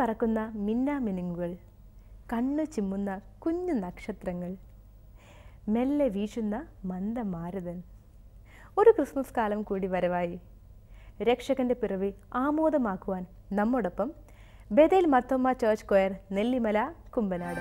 പറക്കുന്ന മിന്നാമിനുങ്ങുകൾ കണ്ണു ചിമ്മുന്ന കുഞ്ഞു നക്ഷത്രങ്ങൾ മെല്ലെ വീശുന്ന മന്ദമാരുതൻ ഒരു ക്രിസ്മസ് കാലം കൂടി വരവായി രക്ഷകന്റെ പിറവി ആമോദമാക്കുവാൻ നമ്മോടൊപ്പം Bethel Marthoma church square Nellimala Kumbanad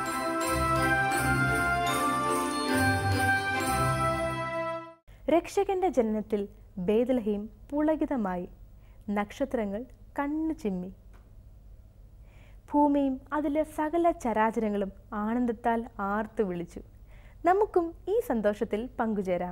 രക്ഷകന്റെ ജനനത്തിൽ ബേദലഹീം പുളകിതമായി നക്ഷത്രങ്ങൾ കണ്ണു ചിമ്മി ഭൂമിയും അതിലെ സകല ചരാചരങ്ങളും ആനന്ദത്താൽ ആർത്തു വിളിച്ചു നമുക്കും ഈ സന്തോഷത്തിൽ പങ്കുചേരാം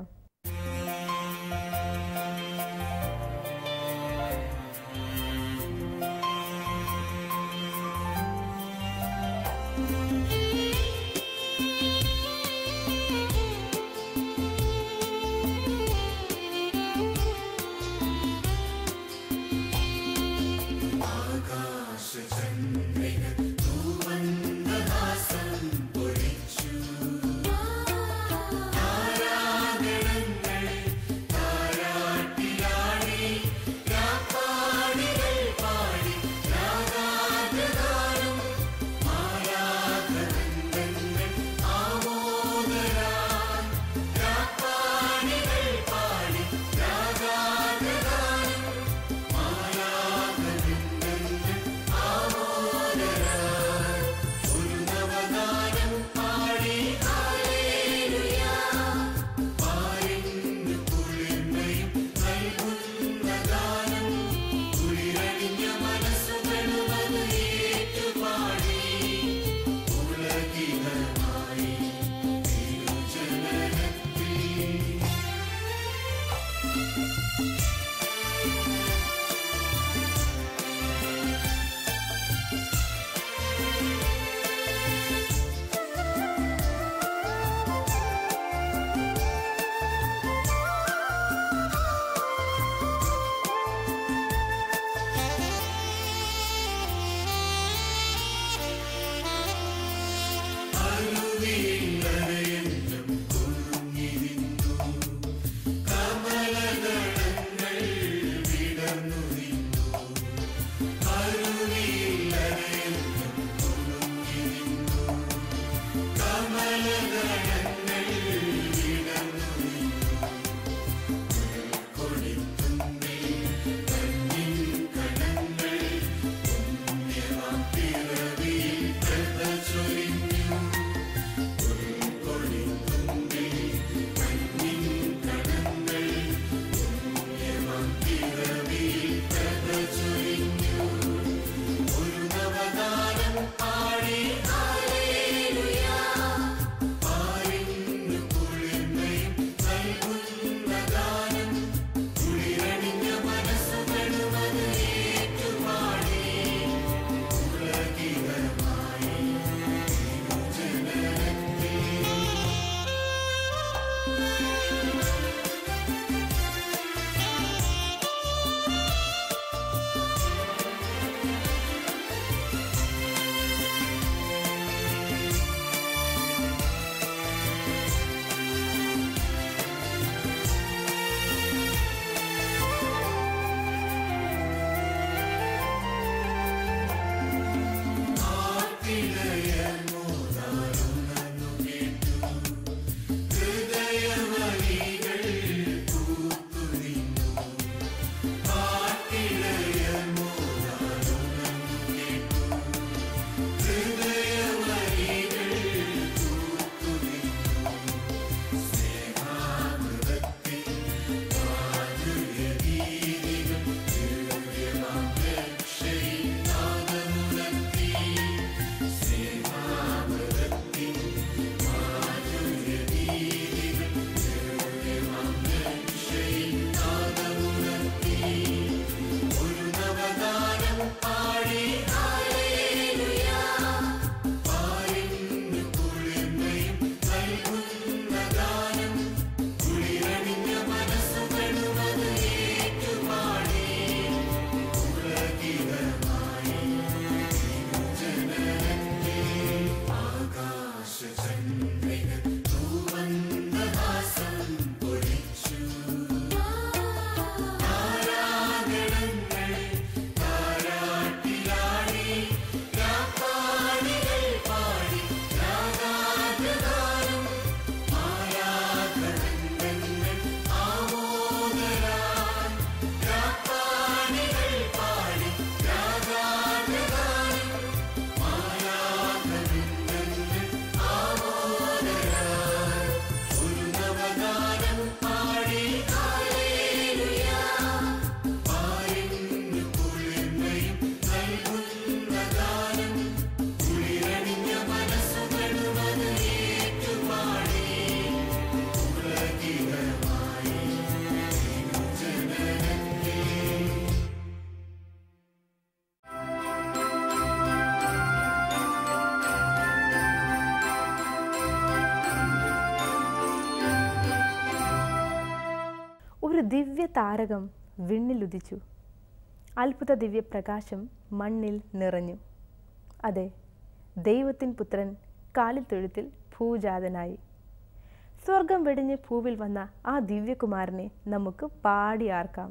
ഒരു ദിവ്യ താരകം വിണ്ണിലുദിച്ചു അത്ഭുത ദിവ്യപ്രകാശം മണ്ണിൽ നിറഞ്ഞു അതെ ദൈവത്തിൻ പുത്രൻ കാലിൽ തൊഴുത്തിൽ ഭൂജാതനായി സ്വർഗം വെടിഞ്ഞ് ഭൂവിൽ വന്ന ആ ദിവ്യകുമാരനെ നമുക്ക് പാടിയാർക്കാം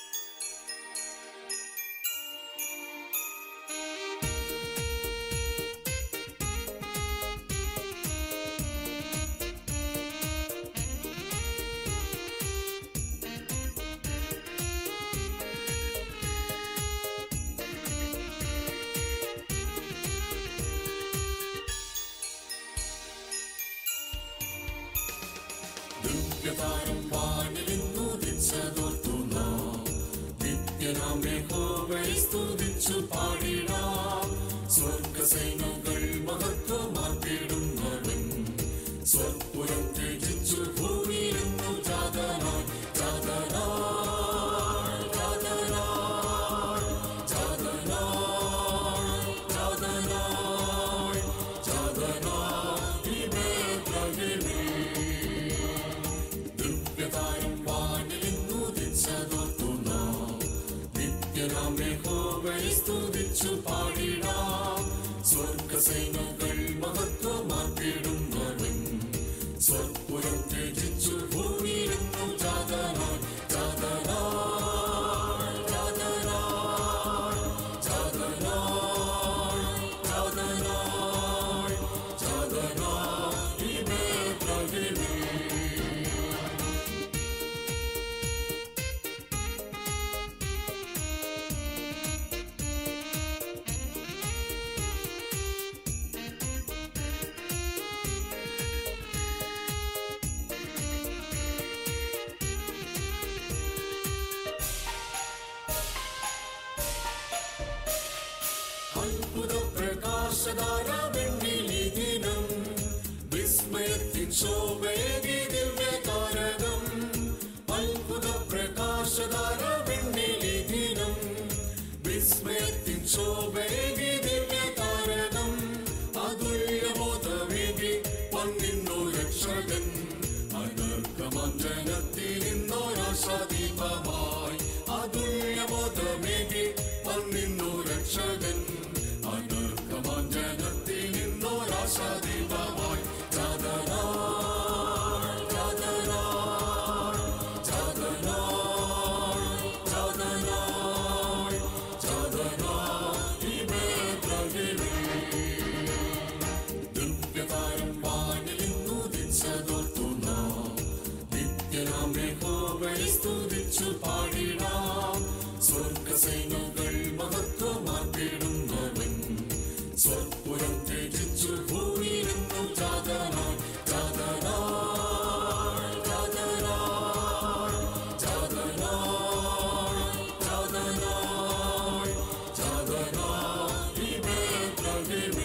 പ്രകാശധാര വെണ്ണിലി ദിനം വിസ്മയത്തിൻ ശോഭയേകി ദിവ്യ താരകം അത്ഭുത പ്രകാശധാര വെണ്ണിലി ദിനം വിസ്മയത്തിൻ ശോഭയേകി ദിവ്യ താരകം അതുല്യമോദവേകി വന്നിന്നു രക്ഷകൻ അനർക്കമഞ്ജനത്തിൽ നിന്നൊരാശാദീപമായി അതുല്യമോദമേകി വന്നിന്നു രക്ഷകൻ അനർക്കമഞ്ജനത്തിൽ നിന്നൊരാശാദീപമായി ചാതനാൾ ചാതനാൾ ചാതനാൾ ചാതനാൾ ചാതനാൾ ഇവേ പ്രകൃതി ദിവ്യതാരം വാനിലിന്നു ദിച്ചതോർത്തുന്ന നിത്യനാം യഹോവയെ സ്തുതിച്ചു പാടിടാം സ്വർഗസൈന്യങ്ങൾ മഹത്വമാക്കിടുന്നവൻ സ്വർപ്പുരം ത്യജിച്ചു ഭൂമിയിലെന്നു ജാതനാൾ ജാതനാൾ ജാതനാൾ ജാതനാൾ ജാതനാൾ ജാതനാൾ ഇവേ പ്രകൃതി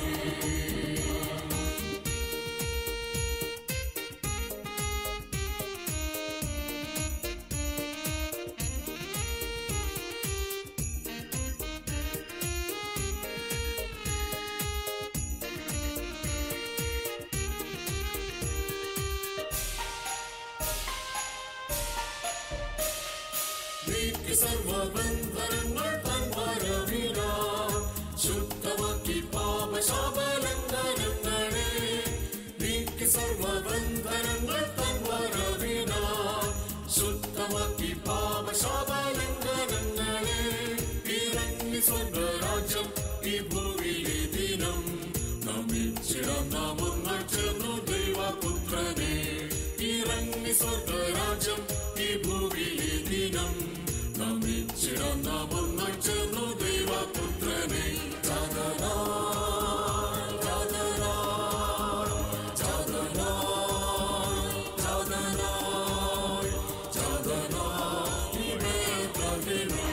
നീക്കി സർവബന്ധനങ്ങൾ തൻ വരവിനാ ശുദ്ധമാക്കി പാപശാപലംഘനങ്ങളെ നീക്കി സർവബന്ധനങ്ങൾ തൻ വരവിനാ ശുദ്ധമാക്കി പാപശാപലംഘനങ്ങളെ ഇറങ്ങി സ്വർഗരാജ്യം ഈ ഭൂവിലെ ദിനം നമിച്ചിടം നാമങ്ങൾ ചേർന്നു ദൈവപുത്രനെ ഇറങ്ങി സ്വർഗരാജ്യം ഈ ഭൂവിലെ ദിനം നമിച്ചിടം നാമങ്ങൾ ചേർന്നു ദൈവപുത്രനെ ചാതനാൾ ചാതനാൾ ചാതനാൾ ചാതനാൾ ചാതനാൾ ഇവേ പ്രകൃതി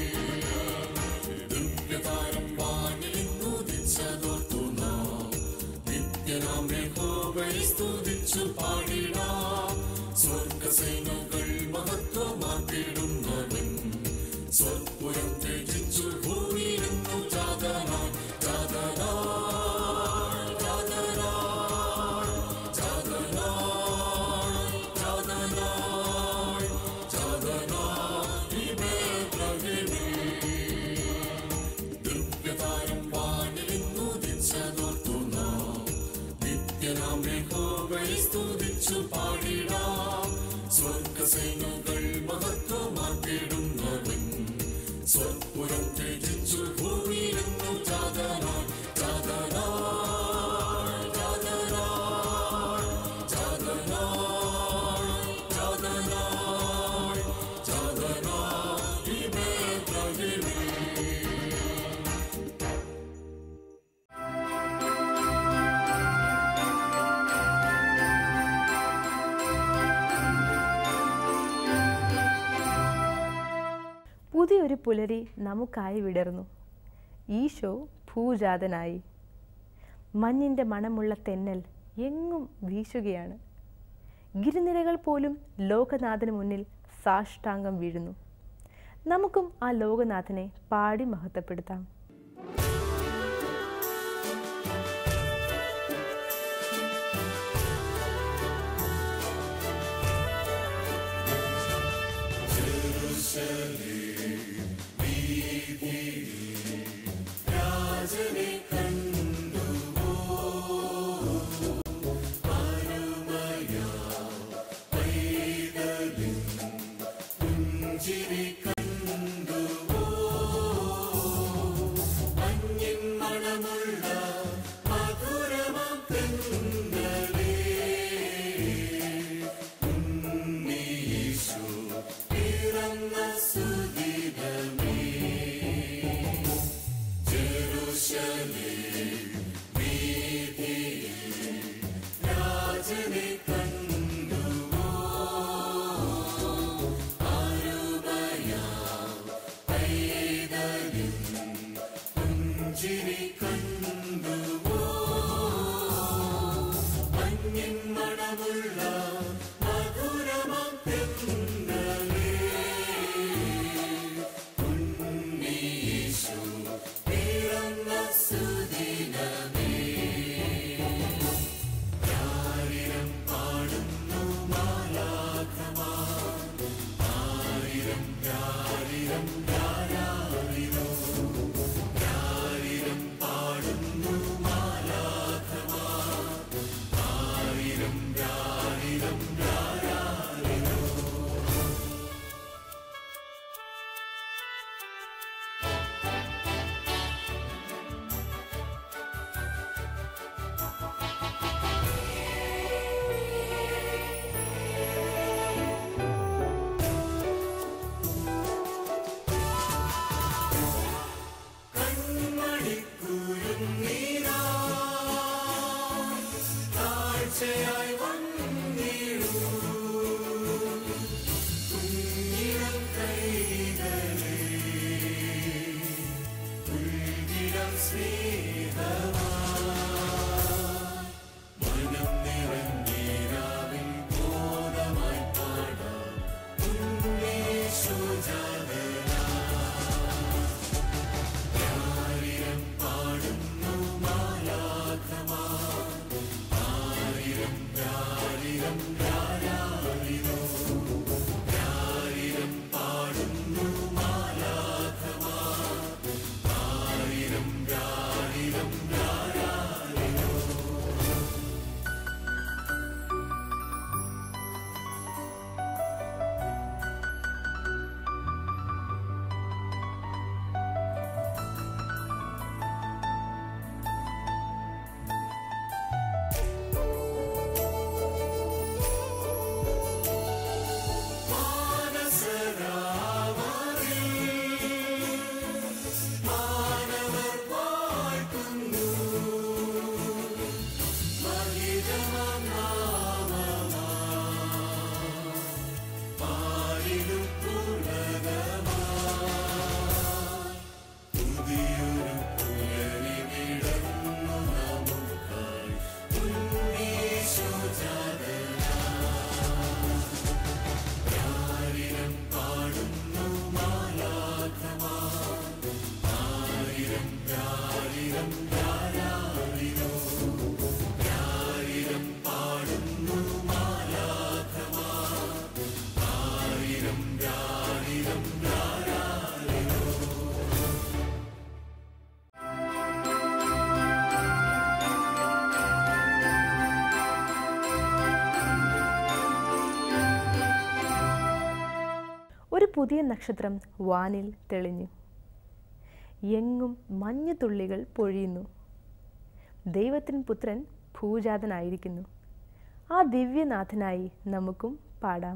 ദിവ്യതാരം വാനിലിന്നു ദിച്ചതോർത്തുന്ന നിത്യനാം യഹോവയെ സ്തുതിച്ചു പാടിടാം സ്വർഗസൈന്യങ്ങൾ മഹത്വമാക്കിടുന്നവൻ സ്വർപ്പുരം ത്യജിച്ചു ഭൂമിയിലെന്നു ജാതനാൾ ജാതനാൾ ജാതനാൾ ജാതനാൾ ജാതനാൾ ജാതനാൾ നാം യഹോവയെ സ്തുതിച്ചു പാടിടാം സ്വർഗസേനകൾ മഹത്വമാക്കിടുന്നവൻ സ്വർപ്പുരം ത്യജിച്ചു ഭൂമിയിലെന്നു ജാതനായി ജാതനായി ജാതനായി ജാതനായി ജാതനായി ജാതനായി ഈ ബേത്ലഹേമിൽ പുതിയൊരു പുലരി നമുക്കായി വിടർന്നു ഈശോ ഭൂജാതനായി മഞ്ഞിൻ്റെ മണമുള്ള തെന്നൽ എങ്ങും വീശുകയാണ് ഗിരിനിരകൾ പോലും ലോകനാഥന് മുന്നിൽ സാഷ്ടാംഗം വീഴുന്നു നമുക്കും ആ ലോകനാഥനെ പാടി മഹത്വപ്പെടുത്താം ും പുതിയ നക്ഷത്രം വാനിൽ തെളിഞ്ഞു എങ്ങും മഞ്ഞുതുള്ളികൾ പൊഴിയുന്നു ദൈവത്തിൻ പുത്രൻ ഭൂജാതനായിരിക്കുന്നു ആ ദിവ്യനാഥനായി നമുക്കും പാടാം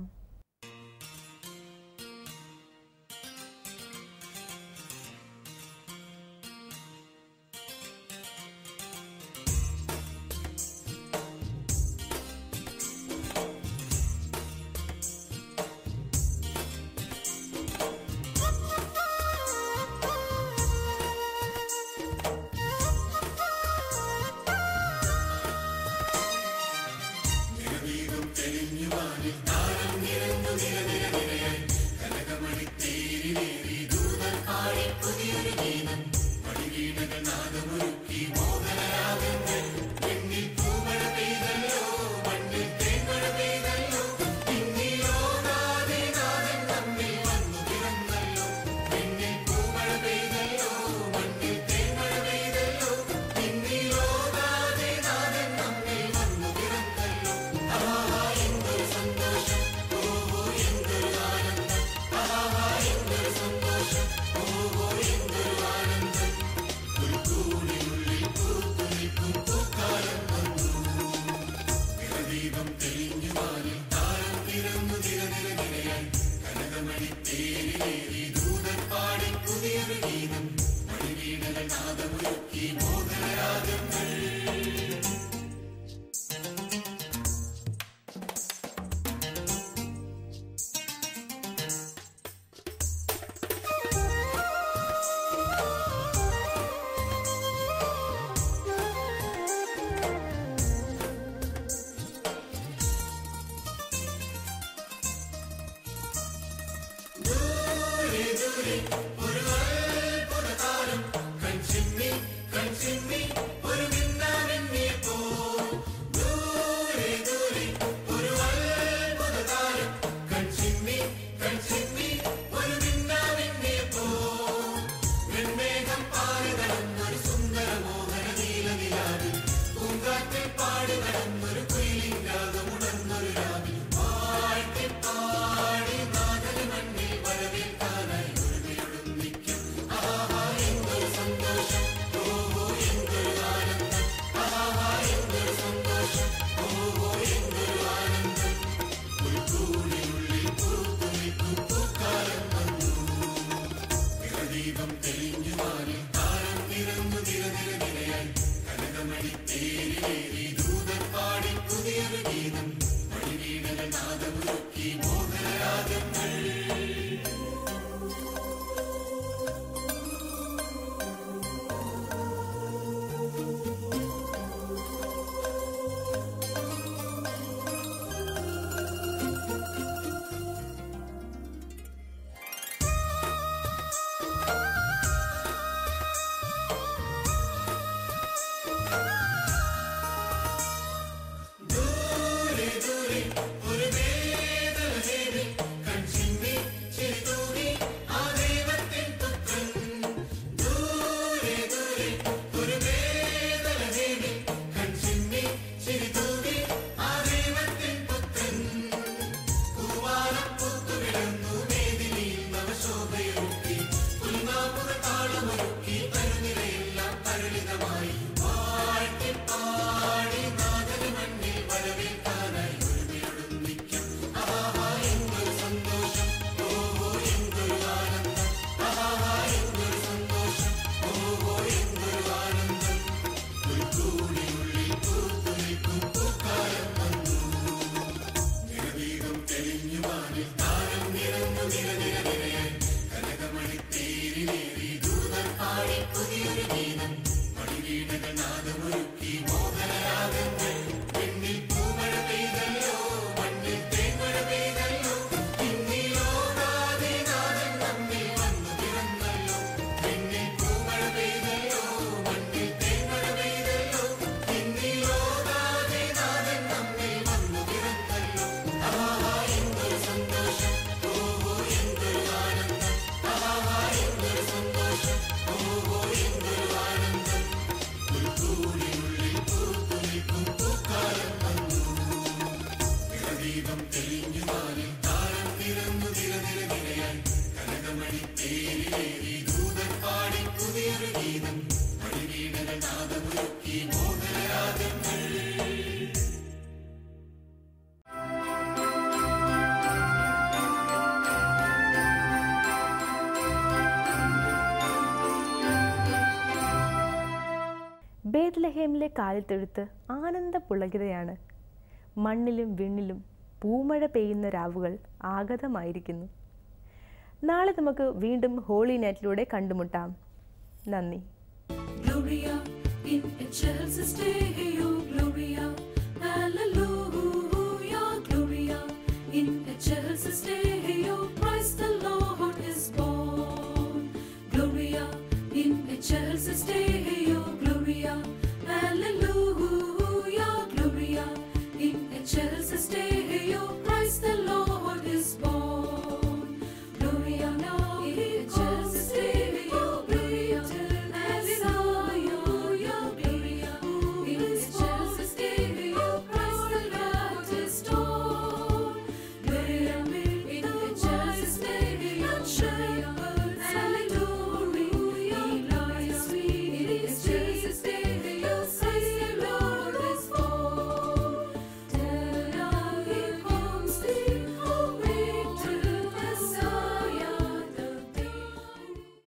ബത്ലഹേമിലെ കാലിത്തൊഴുത്ത് ആനന്ദ പുളകിതയാണ് മണ്ണിലും വിണ്ണിലും പൂമഴ പെയ്യുന്ന രാവുകൾ ആഗതമായിരിക്കുന്നു നാളെ നമുക്ക് വീണ്ടും ഹോളി നൈറ്റിലൂടെ കണ്ടുമുട്ടാം നന്ദി Gloria in excelsis Deo,